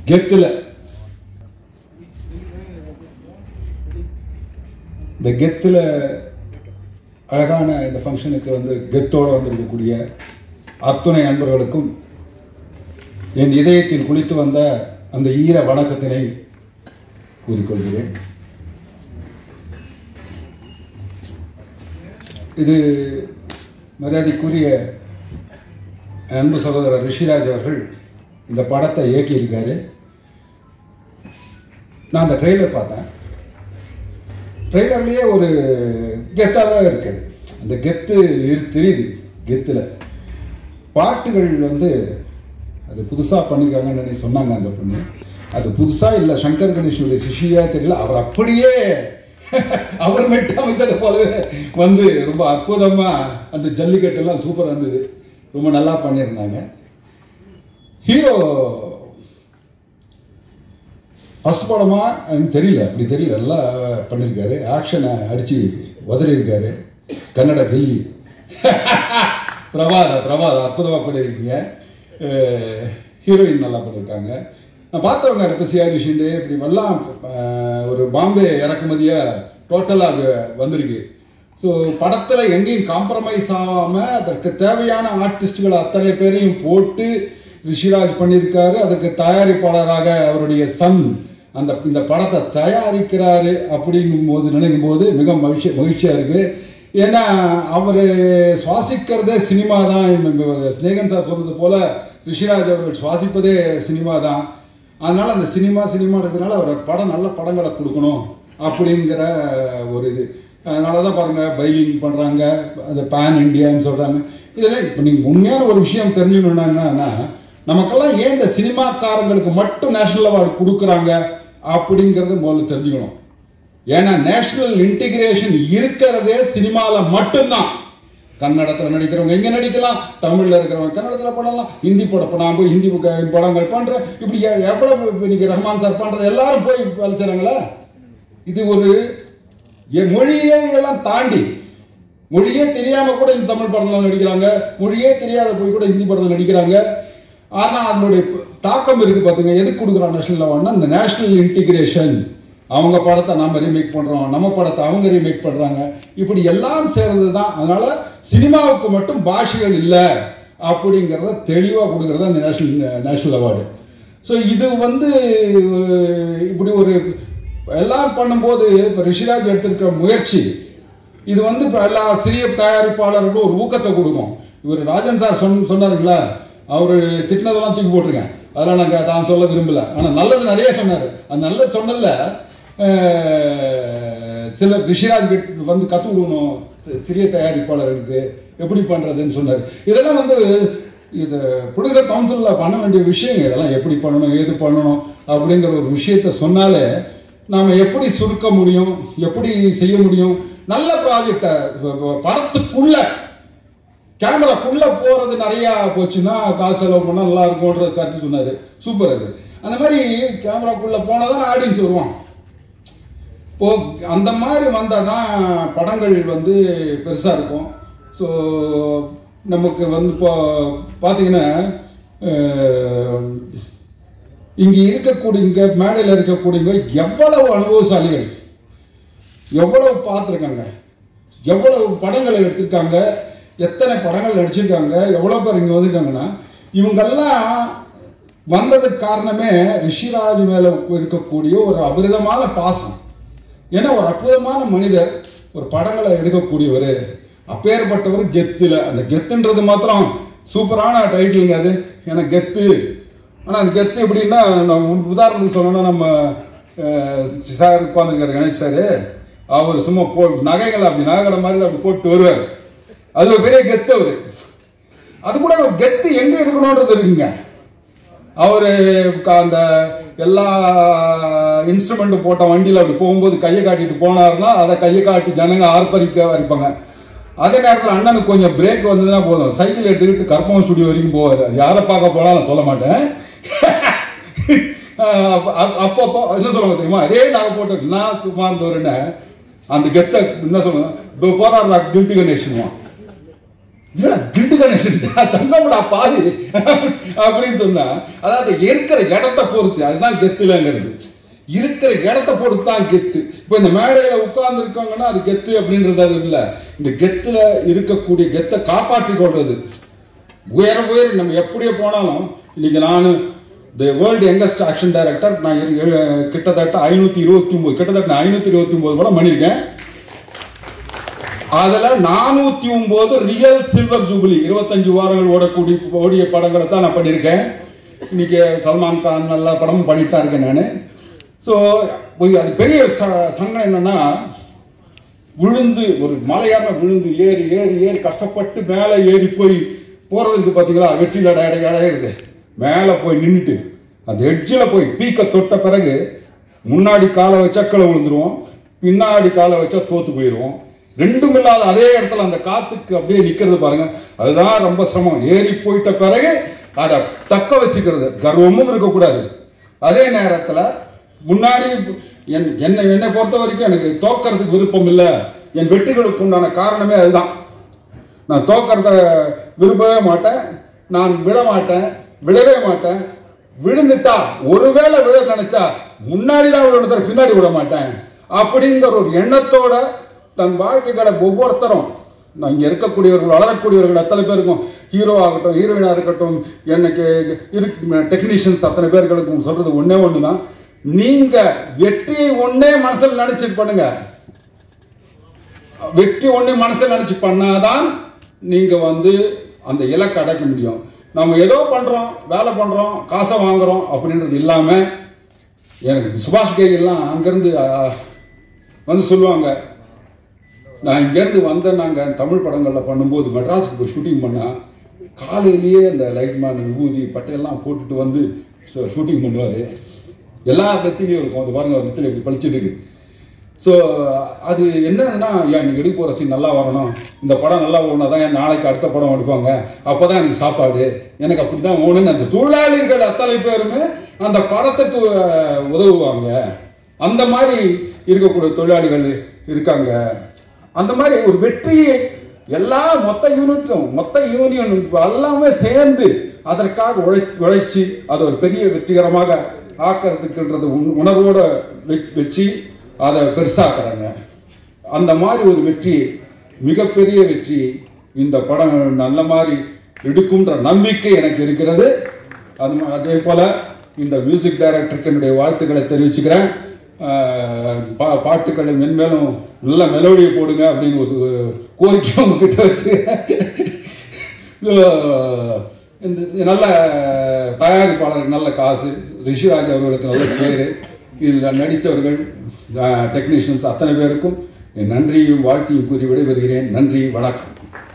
கெத்துல இந்த கெத்துல அழகான இந்த ஃபங்க்ஷனுக்கு வந்து கெத்தோட வந்திருக்கக்கூடிய அத்துணை நண்பர்களுக்கும் என் இதயத்தில் குளித்து வந்த அந்த ஈர வணக்கத்தினை கூறிக்கொள்கிறேன் இது மரியாதைக்குரிய அன்பு சகோதரர் ரிஷிராஜ் அவர்கள் இந்த படத்தை இயக்கியிருக்காரு நான் அந்த ட்ரெய்லர் பார்த்தேன் ட்ரெய்லர்லேயே ஒரு கெத்தாக தான் இருக்குது அந்த கெத்து இரு- தெரியுது கெத்தில் பாட்டுகள் வந்து அது புதுசாக பண்ணியிருக்காங்கன்னு நினை- சொன்னாங்க அந்த பொண்ணு அது புதுசாக இல்லை சங்கர் கணேஷனுடைய சிஷியா தெரியல அவர் அப்படியே அவர் மெட்டு அமைச்சதை போலவே வந்து ரொம்ப அற்புதமாக அந்த ஜல்லிக்கட்டெல்லாம் சூப்பராக இருந்தது ரொம்ப நல்லா பண்ணியிருந்தாங்க ஹீரோ ஃபர்ஸ்ட் படமா எனக்கு தெரியல அப்படி தெரியல நல்லா பண்ணியிருக்காரு ஆக்ஷனை அடிச்சு உதறியிருக்காரு கன்னட கில்லி பிரபாதா பிரபாதா அற்புதமாக பண்ணியிருக்கீங்க ஹீரோயின் நல்லா பண்ணியிருக்காங்க நான் பார்த்தவங்க இப்போ சிஆர் ஷிண்டே இப்படி எல்லாம் அஹ், ஒரு பாம்பே இறக்குமதியாக டோட்டலாக வந்திருக்கு ஸோ படத்தில் எங்கேயும் காம்ப்ரமைஸ் ஆகாமல் அதற்கு தேவையான ஆர்டிஸ்டுகள் அத்தனை பேரையும் போட்டு ரிஷிராஜ் பண்ணியிருக்காரு அதுக்கு தயாரிப்பாளராக அவருடைய சன் அந்த இந்த படத்தை தயாரிக்கிறாரு அப்படிங்கும் போது நினைக்கும் போது மிக மகிழ்ச்சி மகிழ்ச்சியாக இருக்குது ஏன்னா அவர் சுவாசிக்கிறதே சினிமா தான் இங்க ஸ்நேகன் சார் சொன்னது போல ரிஷிராஜ் அவர்கள் சுவாசிப்பதே சினிமா தான் அதனால அந்த சினிமா சினிமா இருக்கிறதுனால அவர் படம் நல்ல படங்களை கொடுக்கணும் அப்படிங்கிற ஒரு இது அதனால தான் பாருங்க பைலிங் பண்ணுறாங்க அது பேன் இண்டியான்னு சொல்கிறாங்க இதெல்லாம் இப்போ நீங்கள் உண்மையான ஒரு விஷயம் தெரிஞ்சுக்கணுன்னா நமக்கெல்லாம் ஏன் இந்த சினிமாக்காரங்களுக்கு மட்டும் நேஷனல் அவார்டு கொடுக்குறாங்க அப்படிங்கிறத முதல்ல தெரிஞ்சுக்கணும் ஏன்னா நேஷனல் இன்டிகிரேஷன் இருக்கிறதே சினிமாவில் மட்டும்தான் கன்னடத்தில் நடிக்கிறவங்க எங்க நடிக்கலாம் தமிழ்ல இருக்கிறவங்க கன்னடத்தில் பண்ணலாம் ஹிந்தி படம் இப்போ நான் போய் ஹிந்தி புக்க- படங்கள் பண்றேன் இப்படி எ- எவ்வளவு இப்ப இன்னைக்கு ரஹ்மான் சார் பண்ற எல்லாரும் போய் வேலை செய்றாங்களா இது ஒரு எ- மொழியை எல்லாம் தாண்டி மொழியே தெரியாம கூட இந்த தமிழ் படத்துல நடிக்கிறாங்க மொழியே தெரியாத போய் கூட ஹிந்தி படத்துல நடிக்கிறாங்க ஆனா அதனுடைய ப- தாக்கம் இருக்கு பாத்துங்க எதுக்கு கொடுக்குறான் நேஷனல் அவார்ட்னா இந்த நேஷனல் இன்டிகிரேஷன் அவங்க படத்தை நம்ம ரீமேக் பண்றோம் நம்ம படத்தை அவங்க ரீமேக் பண்றாங்க இப்படி எல்லாம் சேர்றது தான் அதனால சினிமாவுக்கு மட்டும் பாஷைகள் இல்லை அப்படிங்கிறத தெளிவாக கொடுக்கறது அந்த நேஷனல் நேஷனல் அவார்டு ஸோ இது வந்து ஒரு இப்படி ஒரு எல்லாரும் பண்ணும்போது இப்போ ரிஷிராஜ் எடுத்திருக்கிற முயற்சி இது வந்து இப்போ எல்லா சிறிய தயாரிப்பாளர்களும் ஒரு ஊக்கத்தை கொடுக்கும் இவர் ராஜன் சார் சொன்ன சொன்னாருங்களா அவர் திட்டினதெல்லாம் தூக்கி போட்டிருக்கேன் அதெல்லாம் நான் கே- நான் சொல்ல விரும்பல ஆனால் நல்லது நிறைய சொன்னார் அந்த நல்லது சொன்னதில் சில ரிஷிராஜ் கிட்ட வந்து கற்றுக் கொடுக்கணும் சிறிய தயாரிப்பாளர்களுக்கு எப்படி பண்ணுறதுன்னு சொன்னார் இதெல்லாம் வந்து இது ப்ரொடியூசர் கவுன்சிலில் பண்ண வேண்டிய விஷயங்க இதெல்லாம் எப்படி பண்ணணும் ஏது பண்ணணும் அப்படிங்கிற ஒரு விஷயத்த சொன்னாலே நாம் எப்படி சுருக்க முடியும் எப்படி செய்ய முடியும் நல்ல ப்ராஜெக்டை படத்துக்குள்ள கேமராக்குள்ள போறது நிறைய போச்சுன்னா காசு செலவு பண்ணா நல்லா இருக்கும்ன்றது கருத்து சொன்னாரு சூப்பர் அது அந்த மாதிரி கேமராக்குள்ள போனாதான் ஆடியன்ஸ் வருவான் இப்போ அந்த மாதிரி வந்தால் தான் படங்கள் வந்து பெருசாக இருக்கும் ஸோ நமக்கு வந்து இப்போ பார்த்தீங்கன்னா இங்கே இருக்கக்கூடிய இங்கே மேடையில் இருக்கக்கூடியவங்க எவ்வளவு அனுபவசாலிகள் எவ்வளவு பார்த்துருக்காங்க எவ்வளவு படங்களை எடுத்திருக்காங்க எத்தனை படங்கள் நடிச்சிருக்காங்க எவ்வளோ பேர் இங்கே வந்திருக்காங்கன்னா இவங்கெல்லாம் வந்ததுக்கு காரணமே ரிஷிராஜ் மேலே இருக்கக்கூடிய ஒரு அபரிதமான பாசம் ஏன்னா ஒரு அற்புதமான மனிதர் ஒரு படங்களை எடுக்கக்கூடியவர் அப்பேற்பட்டவர் கெத்துல அந்த கெத்துன்றது மாத்திரம் சூப்பரான டைட்டிலுங்க அது ஏன்னா கெத்து ஆனால் அந்த கெத்து எப்படின்னா நம்ம உதாரணத்துக்கு சொல்லணும்னா நம்ம அஹ், சார் உட்காந்துருக்காரு கணேஷ் சார் அவர் சும்மா போ நகைகளை அப்படி நகைகளை மாதிரி அப்படி போட்டு வருவார் அது ஒரு பெரிய கெத்து அவரு அது கூட ஒரு கெத்து எங்க இருக்கணும்ன்றது இருக்குங்க அவரு க- அந்த எல்லா இன்ஸ்ட்ருமெண்ட் போட்ட வண்டியில அப்படி போகும்போது கையை காட்டிட்டு போனாருன்னா அதை கையை காட்டி ஜனங்க ஆர்ப்பரிக்க வரைப்பாங்க அதே நேரத்தில் அண்ணனுக்கு கொஞ்சம் பிரேக் வந்ததுன்னா போதும் சைக்கிள் எடுத்துக்கிட்டு கற்பகம் ஸ்டுடியோ வரைக்கும் போவார் அது யாரை பார்க்க போலாம் நான் சொல்ல மாட்டேன் அஹ் அப்ப- அப்ப- அப்பப்போ என்ன சொல்லுவாங்க தெரியுமா அதே நாங்கள் போட்டு நான் சும்மா இருந்தவருன்னு அந்த கெத்தை என்ன சொல்லுவேன் இப்போ போறாரு கில்ட்டி கணேஷனுவான் என்னடா கில்டு கணேசன் தங்கம்டா பாதி அப்படின்னு சொன்னா அதாவது இருக்கிற இடத்த பொறுத்து அதுதான் கெத்துலங்கிறது இருக்கிற இடத்த பொறுத்து தான் கெத்து இப்போ இந்த மேடையில உட்கார்ந்து இருக்காங்கன்னா அது கெத்து அப்படின்றது அது இல்லை இந்த கெத்துல இருக்கக்கூடிய கெத்தை காப்பாற்றி கொள்றது உயர உயர நம்ம எப்படியே போனாலும் இன்னைக்கு நான் the world youngest action director நான் இரு- இரு- கிட்டத்தட்ட ஐநூற்றி இருபத்தி ஒம்பது கிட்டத்தட்ட ஐநூற்றி இருபத்தி ஒம்பது படம் பண்ணியிருக்கேன் அதுல நானூத்தி ஒன்பது ரியல் சில்வர் ஜூபிலி இருபத்தஞ்சு வாரங்கள் ஓடக்கூடிய ஓடிய படங்களை தான் நான் பண்ணியிருக்கேன் இன்னைக்கு சல்மான் கான் நல்ல படமும் பண்ணிட்டு தான் இருக்கேன் நான் ஸோ அது பெரிய ச- சங்கம் என்னன்னா விழுந்து ஒரு மலையான விழுந்து ஏறி ஏறி ஏறி கஷ்டப்பட்டு மேலே ஏறி போய் போறதுக்கு பார்த்தீங்களா வெற்றியில் அடை அடை அடையிறது மேலே போய் நின்றுட்டு அந்த எட்ஜில் போய் பீக்க தொட்ட பிறகு முன்னாடி காலை வச்சா கீழே விழுந்துருவோம் பின்னாடி காலை வச்சா தோத்து போயிடுவோம் ரெண்டும் இல்லாத அதே இடத்துல அந்த காத்துக்கு அப்படியே நிக்கிறது பாருங்க அதுதான் ரொம்ப சிரமம் ஏறி போயிட்ட பிறகு அதை தக்க வச்சுக்கிறது கர்வமும் இருக்கக்கூடாது அதே நேரத்தில் முன்னாடி என் என்னை என்னை பொறுத்த வரைக்கும் எனக்கு தோக்கறதுக்கு விருப்பம் இல்லை என் வெற்றிகளுக்கு உண்டான காரணமே அதுதான் நான் தோக்கறத விரும்பவே மாட்டேன் நான் விட மாட்டேன் விடவே மாட்டேன் விழுந்துட்டா ஒருவேளை விழ நினைச்சா முன்னாடி தான் விழுந்துற பின்னாடி விட மாட்டேன் அப்படிங்கிற ஒரு எண்ணத்தோட தன் வாழ்க்கைகளை ஒவ்வொருத்தரும் நான் இங்கே இருக்கக்கூடியவர்கள் வளரக்கூடியவர்கள் அத்தனை பேருக்கும் ஹீரோ ஆகட்டும் ஹீரோயினாக இருக்கட்டும் எனக்கு இருக்கு டெக்னீஷியன்ஸ் அத்தனை பேர்களுக்கும் சொல்றது ஒண்ணே ஒன்று தான் நீங்க வெற்றியை ஒன்னே மனசில் நினைச்சிட்டு பண்ணுங்க வெற்றி ஒண்ணு மனசுல நினைச்சு பண்ணாதான் நீங்க வந்து அந்த இலக்கை அடைக்க முடியும் நம்ம ஏதோ பண்றோம் வேலை பண்றோம் காசை வாங்குறோம் அப்படின்றது இல்லாம எனக்கு சுபாஷ் கேரி எல்லாம் அங்கிருந்து ஆ, வந்து சொல்லுவாங்க நான் இங்கேருந்து வந்த நாங்கள் தமிழ் படங்களில் பண்ணும்போது மெட்ராஸுக்கு போய் ஷூட்டிங் பண்ணால் காலையிலேயே அந்த லைட்மேன் விபூதி பட்டையெல்லாம் போட்டுட்டு வந்து ஷூட்டிங் பண்ணுவார் எல்லா நெத்திலையும் இருக்கும் அது பாருங்க நெத்தில இப்படி பளிச்சுட்டு இருக்கு ஸோ அது என்னன்னா ஏன் நீங்கள் எடுக்க போகிற சீன் நல்லா வரணும் இந்த படம் நல்லா ஓடினா தான் என் நாளைக்கு அடுத்த படம் எடுப்பாங்க அப்போ தான் எனக்கு சாப்பாடு எனக்கு அப்படி தான் ஓணுன்னு அந்த தொழிலாளிகள் அத்தனை பேருமே அந்த படத்துக்கு அஹ், உதவுவாங்க அந்த மாதிரி இருக்கக்கூடிய தொழிலாளிகள் இருக்காங்க அந்த மாதிரி ஒரு வெற்றியை எல்லா மொத்த யூனிட்டும் மொத்த யூனியன் எல்லாமே சேர்ந்து அதற்காக உழை உழைச்சி அதை ஒரு பெரிய வெற்றிகரமாக ஆக்கிறதுக்குன்றது உண்- உணர்வோட வெ- வச்சு அதை பெருசாக்குறாங்க அந்த மாதிரி ஒரு வெற்றி மிகப்பெரிய வெற்றி இந்த படம் நல்ல மாதிரி எடுக்கும்ன்ற நம்பிக்கை எனக்கு இருக்கிறது அது ம- அதே போல இந்த மியூசிக் டைரக்டருக்கு என்னுடைய வாழ்த்துக்களை தெரிவிச்சுக்கிறேன் ஆஹ் பா பாட்டுக்களை மென்மேலும் நல்ல மெலோடியை போடுங்க அப்படின்னு ஒரு ஒரு கோரிக்கை உங்ககிட்ட வச்சு இந்த நல்ல தயாரிப்பாளருக்கு நல்ல காசு ரிஷிராஜ் அவர்களுக்கு நல்ல பேர் இதில் நடித்தவர்கள் டெக்னீஷியன்ஸ் அத்தனை பேருக்கும் என் நன்றியும் வாழ்த்தையும் கூறி விடைபெறுகிறேன் நன்றி வணக்கம்